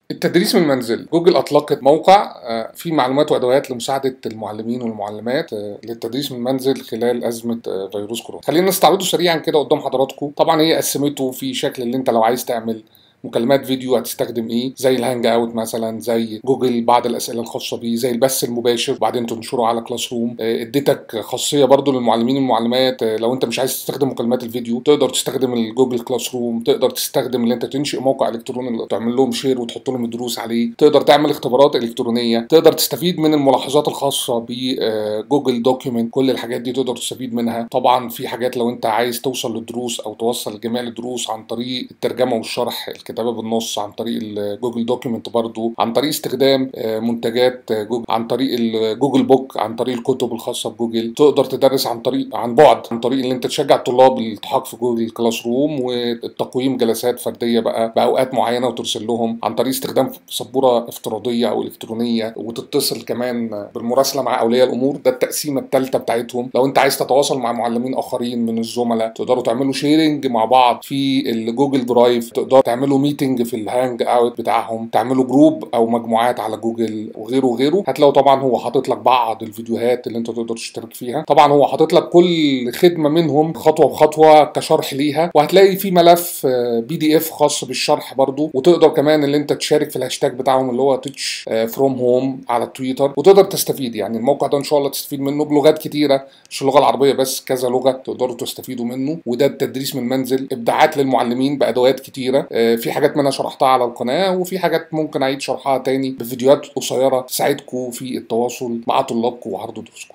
التدريس من المنزل جوجل اطلقت موقع آه، فيه معلومات وادوات لمساعده المعلمين والمعلمات آه، للتدريس من المنزل خلال ازمه آه، فيروس كورونا خلينا نستعرضه سريعا كده قدام حضراتكم طبعا هي قسمته في شكل اللي انت لو عايز تعمل مكالمات فيديو هتستخدم ايه زي الهانج اوت مثلا زي جوجل بعض الاسئله الخاصه بيه زي البث المباشر وبعدين تنشره على كلاس روم آه، اديتك خاصيه برضو للمعلمين والمعلمات آه، لو انت مش عايز تستخدم مكالمات الفيديو تقدر تستخدم الجوجل كلاس روم تقدر تستخدم اللي انت تنشئ موقع الكتروني تعمل لهم شير وتحط لهم الدروس عليه تقدر تعمل اختبارات الكترونيه تقدر تستفيد من الملاحظات الخاصه بجوجل دوكيومنت كل الحاجات دي تقدر تستفيد منها طبعا في حاجات لو انت عايز توصل للدروس او توصل جميع الدروس عن طريق الترجمه والشرح الكتابه بالنص عن طريق الجوجل دوكيمنت برضو عن طريق استخدام آه، منتجات آه، جوجل عن طريق الجوجل بوك عن طريق الكتب الخاصه بجوجل تقدر تدرس عن طريق عن بعد عن طريق اللي انت تشجع الطلاب الالتحاق في جوجل كلاس روم والتقويم جلسات فرديه بقى باوقات معينه وترسل لهم عن طريق استخدام سبوره افتراضيه او الكترونيه وتتصل كمان بالمراسله مع اولياء الامور ده التقسيمه الثالثه بتاعتهم لو انت عايز تتواصل مع معلمين اخرين من الزملاء تقدروا تعملوا شيرنج مع بعض في الجوجل درايف تقدروا تعملوا ميتنج في الهانج اوت بتاعهم تعملوا جروب او مجموعات على جوجل وغيره وغيره هتلاقوا طبعا هو حاطط لك بعض الفيديوهات اللي انت تقدر تشترك فيها طبعا هو حاطط لك كل خدمه منهم خطوه بخطوه كشرح ليها وهتلاقي في ملف بي دي اف خاص بالشرح برضو وتقدر كمان اللي انت تشارك في الهاشتاج بتاعهم اللي هو تيتش فروم هوم على تويتر وتقدر تستفيد يعني الموقع ده ان شاء الله تستفيد منه بلغات كتيره مش اللغه العربيه بس كذا لغه تقدروا تستفيدوا منه وده التدريس من المنزل ابداعات للمعلمين بادوات كتيره آه، في حاجات منها شرحتها على القناه وفي حاجات ممكن اعيد شرحها تاني بفيديوهات قصيره تساعدكم في التواصل مع طلابكم وعرض دروسكم